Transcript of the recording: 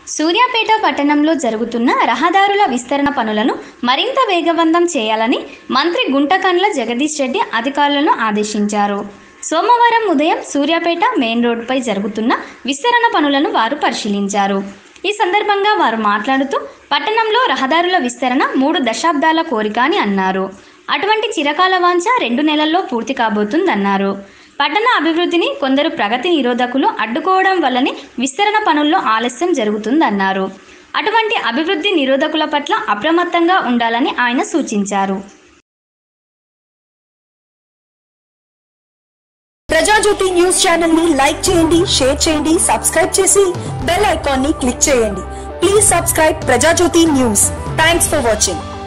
సూర్యాపేట పట్టణంలో జరుగుతున్న రహదారుల విస్తరణ పనులను మరింత వేగవంతం చేయాలని మంత్రి గుంటకండ్ల జగదీష్ రెడ్డి అధికారులను ఆదేశించారు సోమవారం ఉదయం సూర్యాపేట మెయిన్ రోడ్డుపై జరుగుతున్న విస్తరణ పనులను వారు పరిశీలించారు ఈ సందర్భంగా వారు మాట్లాడుతూ పట్టణంలో రహదారుల విస్తరణ మూడు దశాబ్దాల కోరిక అని అన్నారు అటువంటి చిరకాల వాంఛ రెండు నెలల్లో పూర్తి కాబోతుందన్నారు పట్టణ అభివృద్ధిని కొందరు ప్రగతి నిరోధకులు అడ్డుకోవడం వల్లనే విస్తరణ పనుల్లో ఆలస్యం జరుగుతుందన్నారు అటువంటి అభివృద్ధి నిరోధకుల పట్ల అప్రమత్తంగా ఉండాలని ఆయన సూచించారు ప్రజాజ్యోతి న్యూస్ ఛానల్ ని లైక్ చేయండి షేర్ చేయండి సబ్స్క్రైబ్ చేసి బెల్ ఐకాన్ ని క్లిక్ చేయండి please subscribe Prajajyothi news thanks for watching